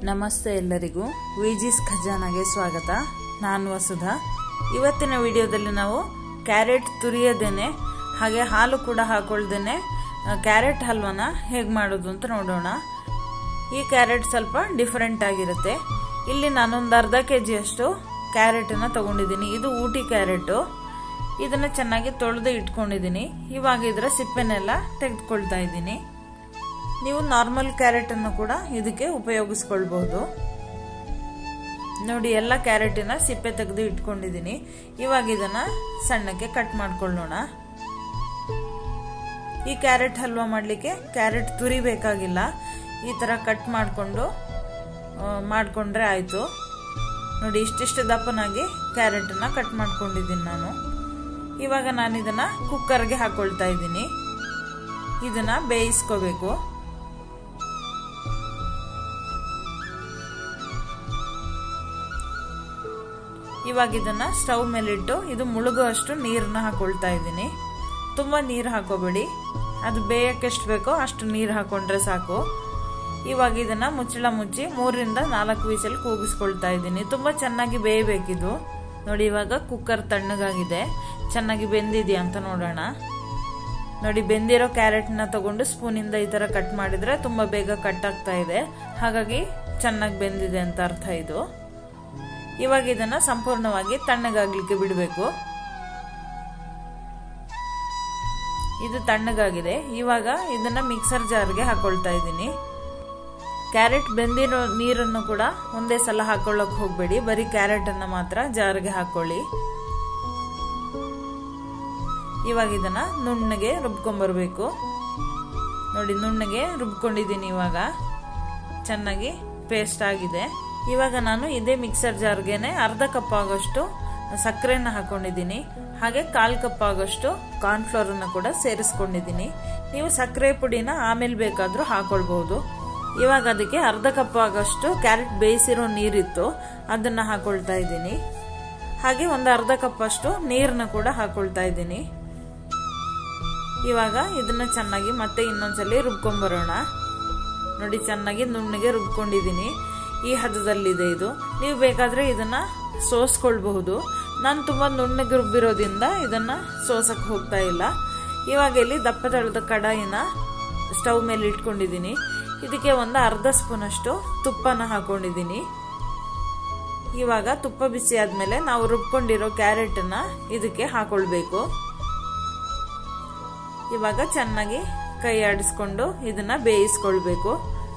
ನಮಸ್ತೆ ಎಲ್ಲರಿಗೂ ವಿಜಿಸ್ ಖಜಾನಾಗೆ ಸ್ವಾಗತ ನಾನು ವಸುಧಾ ಇವತ್ತಿನ ವಿಡಿಯೋದಲ್ಲಿ ನಾವು ಕ್ಯಾರೆಟ್ ತುರಿಯದೇನೆ ಹಾಗೆ ಹಾಲು ಕೂಡ ಹಾಕೊಳ್ದೇನೆ ಕ್ಯಾರೆಟ್ ಹಲ್ವನ ಹೇಗೆ ಮಾಡೋದು ಅಂತ ನೋಡೋಣ ಈ ಕ್ಯಾರೆಟ್ ಸ್ವಲ್ಪ ಡಿಫರೆಂಟ್ ಆಗಿರುತ್ತೆ ಇಲ್ಲಿ ನಾನೊಂದು ಅರ್ಧ ಕೆ ಜಿಯಷ್ಟು ಕ್ಯಾರೆಟನ್ನು ತಗೊಂಡಿದ್ದೀನಿ ಇದು ಊಟಿ ಕ್ಯಾರೆಟು ಇದನ್ನು ಚೆನ್ನಾಗಿ ತೊಳೆದು ಇಟ್ಕೊಂಡಿದ್ದೀನಿ ಇವಾಗ ಇದರ ಸಿಪ್ಪೆನೆಲ್ಲ ತೆಗೆದುಕೊಳ್ತಾ ಇದ್ದೀನಿ ನೀವು ನಾರ್ಮಲ್ ಕ್ಯಾರೆಟ್ ಅನ್ನು ಕೂಡ ಇದಕ್ಕೆ ಉಪಯೋಗಿಸ್ಕೊಳ್ಬಹುದು ನೋಡಿ ಎಲ್ಲ ಕ್ಯಾರೆಟಿನ ಸಿಪ್ಪೆ ತೆಗೆದು ಇಟ್ಕೊಂಡಿದ್ದೀನಿ ಇವಾಗ ಇದನ್ನ ಸಣ್ಣಕ್ಕೆ ಕಟ್ ಮಾಡ್ಕೊಳ್ಳೋಣ ಈ ಕ್ಯಾರೆಟ್ ಹಲ್ವಾ ಮಾಡಲಿಕ್ಕೆ ಕ್ಯಾರೆಟ್ ತುರಿ ಬೇಕಾಗಿಲ್ಲ ಈ ಥರ ಕಟ್ ಮಾಡಿಕೊಂಡು ಮಾಡಿಕೊಂಡ್ರೆ ಆಯಿತು ನೋಡಿ ಇಷ್ಟಿಷ್ಟು ದಪ್ಪನಾಗಿ ಕ್ಯಾರೆಟನ್ನ ಕಟ್ ಮಾಡ್ಕೊಂಡಿದ್ದೀನಿ ನಾನು ಇವಾಗ ನಾನು ಇದನ್ನ ಕುಕ್ಕರ್ಗೆ ಹಾಕೊಳ್ತಾ ಇದ್ದೀನಿ ಇದನ್ನ ಬೇಯಿಸ್ಕೋಬೇಕು ಇವಾಗ ಇದನ್ನ ಸ್ಟವ್ ಮೇಲಿಟ್ಟು ಇದು ಮುಳುಗುವಷ್ಟು ನೀರನ್ನ ಹಾಕೊಳ್ತಾ ಇದ್ದೀನಿ ತುಂಬಾ ನೀರು ಹಾಕೋಬೇಡಿ ಅದು ಬೇಯಕ್ಕೆ ಎಷ್ಟು ಬೇಕೋ ಅಷ್ಟು ನೀರು ಹಾಕೊಂಡ್ರೆ ಸಾಕು ಇವಾಗ ಇದನ್ನ ಮುಚ್ಚಳ ಮುಚ್ಚಿ ಮೂರರಿಂದ ನಾಲ್ಕು ವೀಸಲ್ ಕೂಗಿಸ್ಕೊಳ್ತಾ ಇದ್ದೀನಿ ತುಂಬಾ ಚೆನ್ನಾಗಿ ಬೇಯಬೇಕಿದು ನೋಡಿ ಇವಾಗ ಕುಕ್ಕರ್ ತಣ್ಣಗಾಗಿದೆ ಚೆನ್ನಾಗಿ ಬೆಂದಿದೆಯಾ ಅಂತ ನೋಡೋಣ ನೋಡಿ ಬೆಂದಿರೋ ಕ್ಯಾರೆಟ್ನ ತಗೊಂಡು ಸ್ಪೂನಿಂದ ಈ ತರ ಕಟ್ ಮಾಡಿದ್ರೆ ತುಂಬಾ ಬೇಗ ಕಟ್ ಆಗ್ತಾ ಇದೆ ಹಾಗಾಗಿ ಚೆನ್ನಾಗಿ ಬೆಂದಿದೆ ಅಂತ ಅರ್ಥ ಇದು ಇವಾಗ ಇದನ್ನ ಸಂಪೂರ್ಣವಾಗಿ ತಣ್ಣಗಾಗ್ಲಿಕ್ಕೆ ಬಿಡಬೇಕು ಇದು ತಣ್ಣಗಾಗಿದೆ ಇವಾಗ ಇದನ್ನ ಮಿಕ್ಸರ್ ಜಾರ್ಗೆ ಹಾಕೊಳ್ತಾ ಇದ್ದೀನಿ ಕ್ಯಾರೆಟ್ ಬೆಂದಿರೋ ನೀರನ್ನು ಕೂಡ ಒಂದೇ ಸಲ ಹಾಕೊಳ್ಳಕ್ ಹೋಗ್ಬೇಡಿ ಬರೀ ಕ್ಯಾರೆಟ್ ಅನ್ನ ಮಾತ್ರ ಜಾರ್ಗೆ ಹಾಕೊಳ್ಳಿ ಇವಾಗ ಇದನ್ನ ನುಣ್ಣಗೆ ರುಬ್ಕೊಂಡ್ಬರ್ಬೇಕು ನೋಡಿ ನುಣ್ಣಗೆ ರುಬ್ಕೊಂಡಿದ್ದೀನಿ ಇವಾಗ ಚೆನ್ನಾಗಿ ಪೇಸ್ಟ್ ಆಗಿದೆ ಇವಾಗ ನಾನು ಇದೇ ಮಿಕ್ಸರ್ ಜಾರ್ಗೆನೆ ಅರ್ಧ ಕಪ್ ಆಗೋಷ್ಟು ಸಕ್ಕರೆನ ಹಾಕೊಂಡಿದ್ದೀನಿ ಹಾಗೆ ಕಾಲ್ ಕಪ್ ಆಗೋಷ್ಟು ಕಾರ್ನ್ಫ್ಲೋರ್ ಅನ್ನು ಕೂಡ ಸೇರಿಸ್ಕೊಂಡಿದ್ದೀನಿ ನೀವು ಸಕ್ಕರೆ ಪುಡಿನ ಆಮೇಲೆ ಬೇಕಾದ್ರೂ ಹಾಕೊಳ್ಬಹುದು ಇವಾಗ ಅದಕ್ಕೆ ಅರ್ಧ ಕಪ್ ಆಗೋಷ್ಟು ಕ್ಯಾರೆಟ್ ಬೇಯಿಸಿರೋ ನೀರಿತ್ತು ಅದನ್ನ ಹಾಕೊಳ್ತಾ ಇದ್ದೀನಿ ಹಾಗೆ ಒಂದು ಅರ್ಧ ಕಪ್ ಅಷ್ಟು ನೀರನ್ನ ಕೂಡ ಹಾಕೊಳ್ತಾ ಇದ್ದೀನಿ ಇವಾಗ ಇದನ್ನ ಚೆನ್ನಾಗಿ ಮತ್ತೆ ಇನ್ನೊಂದ್ಸಲಿ ರುಬ್ಕೊಂಡ್ಬರೋಣ ನೋಡಿ ಚೆನ್ನಾಗಿ ನುಣ್ಣಗೆ ರುಬ್ಕೊಂಡಿದ್ದೀನಿ ಈ ಹದದಲ್ಲಿದೆ ಇದು ನೀವು ಬೇಕಾದ್ರೆ ಇದನ್ನ ಸೋಸ್ಕೊಳ್ಬಹುದು ನಾನು ತುಂಬಾ ನುಣ್ಣಗೆ ರುಬ್ಬಿರೋದ್ರಿಂದ ಇದನ್ನ ಸೋಸಕ್ ಹೋಗ್ತಾ ಇಲ್ಲ ಇವಾಗ ಇಲ್ಲಿ ದಪ್ಪ ತಳದ ಕಡಾಯಿನ ಸ್ಟವ್ ಮೇಲೆ ಇಟ್ಕೊಂಡಿದ್ದೀನಿ ಇದಕ್ಕೆ ಒಂದು ಅರ್ಧ ಸ್ಪೂನ್ ಅಷ್ಟು ತುಪ್ಪನ ಹಾಕೊಂಡಿದ್ದೀನಿ ಇವಾಗ ತುಪ್ಪ ಬಿಸಿ ಆದ್ಮೇಲೆ ನಾವು ರುಬ್ಕೊಂಡಿರೋ ಕ್ಯಾರೆಟನ್ನ ಇದಕ್ಕೆ ಹಾಕೊಳ್ಬೇಕು ಇವಾಗ ಚೆನ್ನಾಗಿ ಕೈ ಆಡಿಸ್ಕೊಂಡು ಇದನ್ನ ಬೇಯಿಸ್ಕೊಳ್ಬೇಕು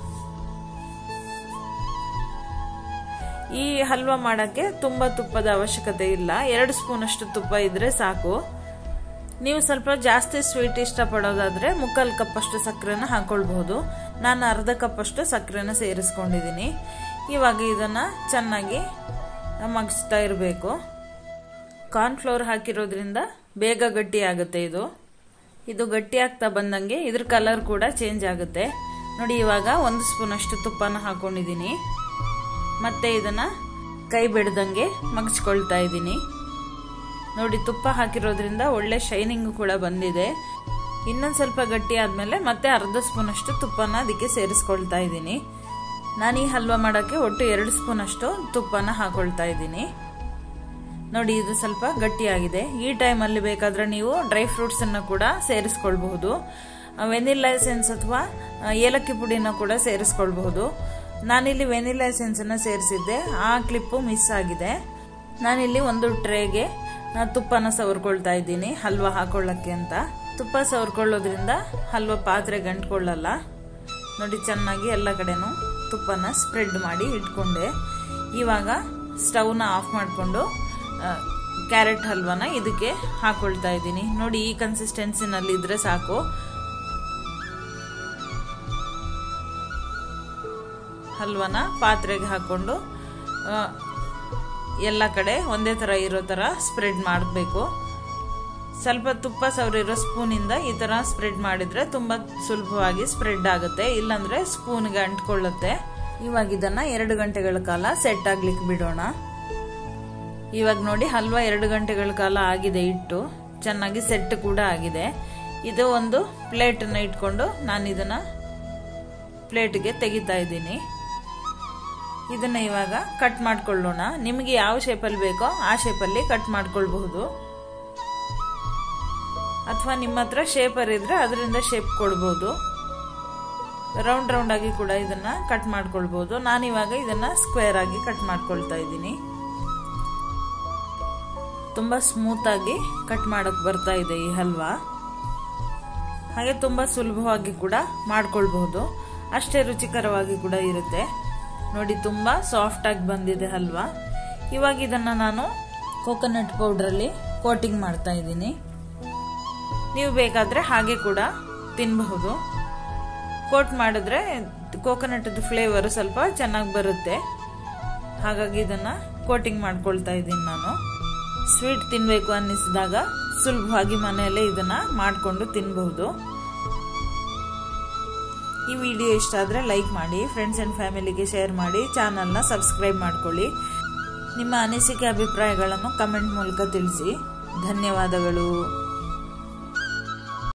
ಈ ಹಲ್ವಾ ಮಾಡಕ್ಕೆ ತುಂಬಾ ತುಪ್ಪದ ಅವಶ್ಯಕತೆ ಇಲ್ಲ ಎರಡು ಸ್ಪೂನ್ ಅಷ್ಟು ತುಪ್ಪ ಇದ್ರೆ ಸಾಕು ನೀವು ಸ್ವಲ್ಪ ಜಾಸ್ತಿ ಸ್ವೀಟ್ ಇಷ್ಟಪಡೋದಾದ್ರೆ ಮುಕ್ಕಾಲು ಕಪ್ ಅಷ್ಟು ಸಕ್ಕರೆನ ಹಾಕೊಳ್ಬಹುದು ನಾನು ಅರ್ಧ ಕಪ್ ಅಷ್ಟು ಸಕ್ಕರೆನ ಸೇರಿಸ್ಕೊಂಡಿದ್ದೀನಿ ಇವಾಗ ಇದನ್ನ ಚೆನ್ನಾಗಿ ಮಗಿಸ್ತಾ ಇರಬೇಕು ಕಾರ್ನ್ಫ್ಲೋರ್ ಹಾಕಿರೋದ್ರಿಂದ ಬೇಗ ಗಟ್ಟಿ ಆಗುತ್ತೆ ಇದು ಇದು ಗಟ್ಟಿ ಆಗ್ತಾ ಬಂದಂಗೆ ಇದ್ರ ಕಲರ್ ಕೂಡ ಚೇಂಜ್ ಆಗುತ್ತೆ ನೋಡಿ ಇವಾಗ ಒಂದು ಸ್ಪೂನ್ ಅಷ್ಟು ತುಪ್ಪನ ಹಾಕೊಂಡಿದ್ದೀನಿ ಮತ್ತೆ ಇದನ್ನ ಕೈ ಬೆಡ್ದಂಗೆ ಮಗಚ್ಕೊಳ್ತಾ ಇದ್ದೀನಿ ನೋಡಿ ತುಪ್ಪ ಹಾಕಿರೋದ್ರಿಂದ ಒಳ್ಳೆ ಶೈನಿಂಗ್ ಕೂಡ ಬಂದಿದೆ ಇನ್ನೊಂದು ಸ್ವಲ್ಪ ಗಟ್ಟಿ ಆದ್ಮೇಲೆ ಮತ್ತೆ ಅರ್ಧ ಸ್ಪೂನ್ ಅಷ್ಟು ತುಪ್ಪನ ಅದಕ್ಕೆ ಸೇರಿಸ್ಕೊಳ್ತಾ ಇದ್ದೀನಿ ನಾನು ಈ ಹಲ್ವಾ ಮಾಡೋಕ್ಕೆ ಒಟ್ಟು ಎರಡು ಸ್ಪೂನ್ ಅಷ್ಟು ತುಪ್ಪನ ಹಾಕೊಳ್ತಾ ಇದ್ದೀನಿ ನೋಡಿ ಇದು ಸ್ವಲ್ಪ ಗಟ್ಟಿಯಾಗಿದೆ ಈ ಟೈಮಲ್ಲಿ ಬೇಕಾದ್ರೆ ನೀವು ಡ್ರೈ ಫ್ರೂಟ್ಸ್ ಅನ್ನು ಕೂಡ ಸೇರಿಸ್ಕೊಳ್ಬಹುದು ವೆನಿಲಾ ಎಸೆನ್ಸ್ ಅಥವಾ ಏಲಕ್ಕಿ ಪುಡಿನ ಕೂಡ ಸೇರಿಸ್ಕೊಳ್ಬಹುದು ನಾನಿಲ್ಲಿ ವೆನಿಲಾ ಎಸೆನ್ಸ್ ಅನ್ನ ಸೇರಿಸಿದ್ದೆ ಆ ಕ್ಲಿಪ್ಪು ಮಿಸ್ ಆಗಿದೆ ನಾನಿಲ್ಲಿ ಒಂದು ಟ್ರೇಗೆ ತುಪ್ಪನ ಸವರ್ಕೊಳ್ತಾ ಇದ್ದೀನಿ ಹಲ್ವಾ ಹಾಕೊಳ್ಳಕ್ಕೆ ಅಂತ ತುಪ್ಪ ಸವರ್ಕೊಳ್ಳೋದ್ರಿಂದ ಹಲ್ವಾ ಪಾತ್ರೆ ಗಂಟ್ಕೊಳ್ಳಲ್ಲ ನೋಡಿ ಚೆನ್ನಾಗಿ ಎಲ್ಲ ಕಡೆನೂ ತುಪ್ಪನ ಸ್ಪ್ರೆಡ್ ಮಾಡಿ ಇಟ್ಕೊಂಡೆ ಇವಾಗ ಸ್ಟವ್ನ ಆಫ್ ಮಾಡಿಕೊಂಡು ಕ್ಯಾರೆಟ್ ಹಲ್ವಾನ ಇದಕ್ಕೆ ಹಾಕೊಳ್ತಾ ಇದ್ದೀನಿ ನೋಡಿ ಈ ಕನ್ಸಿಸ್ಟೆನ್ಸಿನಲ್ಲಿ ಇದ್ರೆ ಸಾಕು ಹಲ್ವನ ಪಾತ್ರೆಗೆ ಹಾಕೊಂಡು ಎಲ್ಲ ಕಡೆ ಒಂದೇ ಥರ ಇರೋ ಥರ ಸ್ಪ್ರೆಡ್ ಮಾಡಬೇಕು ಸ್ವಲ್ಪ ತುಪ್ಪ ಸವರಿರೋ ಸ್ಪೂನಿಂದ ಈ ಥರ ಸ್ಪ್ರೆಡ್ ಮಾಡಿದ್ರೆ ತುಂಬ ಸುಲಭವಾಗಿ ಸ್ಪ್ರೆಡ್ ಆಗುತ್ತೆ ಇಲ್ಲಾಂದ್ರೆ ಸ್ಪೂನ್ಗೆ ಅಂಟ್ಕೊಳ್ಳುತ್ತೆ ಇವಾಗ ಇದನ್ನ ಎರಡು ಗಂಟೆಗಳ ಕಾಲ ಸೆಟ್ ಆಗ್ಲಿಕ್ಕೆ ಬಿಡೋಣ ಇವಾಗ ನೋಡಿ ಹಲ್ವಾ ಎರಡು ಗಂಟೆಗಳ ಕಾಲ ಆಗಿದೆ ಇಟ್ಟು ಚೆನ್ನಾಗಿ ಸೆಟ್ ಕೂಡ ಆಗಿದೆ ಇದು ಒಂದು ಪ್ಲೇಟನ್ನು ಇಟ್ಕೊಂಡು ನಾನು ಇದನ್ನ ಪ್ಲೇಟ್ಗೆ ತೆಗಿತಾ ಇದ್ದೀನಿ ಇದನ್ನ ಇವಾಗ ಕಟ್ ಮಾಡ್ಕೊಳ್ಳೋಣ ನಿಮಗೆ ಯಾವ ಶೇಪಲ್ಲಿ ಬೇಕೋ ಆ ಶೇಪಲ್ಲಿ ಕಟ್ ಮಾಡ್ಕೊಳ್ಬಹುದು ಅಥವಾ ನಿಮ್ಮ ಹತ್ರ ಶೇಪರ್ ಇದ್ರೆ ಅದರಿಂದ ಶೇಪ್ ಕೊಡ್ಬೋದು ರೌಂಡ್ ರೌಂಡ್ ಆಗಿ ಕೂಡ ಇದನ್ನ ಕಟ್ ಮಾಡ್ಕೊಳ್ಬಹುದು ನಾನಿವಾಗ ಇದನ್ನ ಸ್ಕ್ವೇರ್ ಆಗಿ ಕಟ್ ಮಾಡ್ಕೊಳ್ತಾ ಇದ್ದೀನಿ ತುಂಬಾ ಸ್ಮೂತ್ ಆಗಿ ಕಟ್ ಮಾಡಕ್ ಬರ್ತಾ ಇದೆ ಈ ಹಲ್ವಾ ಹಾಗೆ ತುಂಬಾ ಸುಲಭವಾಗಿ ಕೂಡ ಮಾಡ್ಕೊಳ್ಬಹುದು ಅಷ್ಟೇ ರುಚಿಕರವಾಗಿ ಕೂಡ ಇರುತ್ತೆ ನೋಡಿ ತುಂಬಾ ಸಾಫ್ಟ್ ಆಗಿ ಬಂದಿದೆ ಹಲ್ವಾ ಇವಾಗ ಇದನ್ನ ನಾನು ಕೋಕೋನಟ್ ಪೌಡ್ರಲ್ಲಿ ಕೋಟಿಂಗ್ ಮಾಡ್ತಾ ಇದ್ದೀನಿ ನೀವು ಬೇಕಾದ್ರೆ ಹಾಗೆ ಕೂಡ ತಿನ್ನಬಹುದು ಕೋಟ್ ಮಾಡಿದ್ರೆ ಕೋಕೋನಟ್ ಫ್ಲೇವರ್ ಸ್ವಲ್ಪ ಚೆನ್ನಾಗಿ ಬರುತ್ತೆ ಹಾಗಾಗಿ ಇದನ್ನ ಕೋಟಿಂಗ್ ಮಾಡ್ಕೊಳ್ತಾ ಇದ್ದೀನಿ ನಾನು ಸ್ವೀಟ್ ತಿನ್ನಬೇಕು ಅನ್ನಿಸಿದಾಗ ಸುಲಭವಾಗಿ ಮನೆಯಲ್ಲೇ ಇದನ್ನ ಮಾಡಿಕೊಂಡು ತಿನ್ನಬಹುದು ಈ ವಿಡಿಯೋ ಇಷ್ಟ ಆದರೆ ಲೈಕ್ ಮಾಡಿ ಫ್ರೆಂಡ್ಸ್ ಆ್ಯಂಡ್ ಫ್ಯಾಮಿಲಿಗೆ ಶೇರ್ ಮಾಡಿ ಚಾನಲ್ನ ಸಬ್ಸ್ಕ್ರೈಬ್ ಮಾಡ್ಕೊಳ್ಳಿ ನಿಮ್ಮ ಅನಿಸಿಕೆ ಅಭಿಪ್ರಾಯಗಳನ್ನು ಕಮೆಂಟ್ ಮೂಲಕ ತಿಳಿಸಿ ಧನ್ಯವಾದಗಳು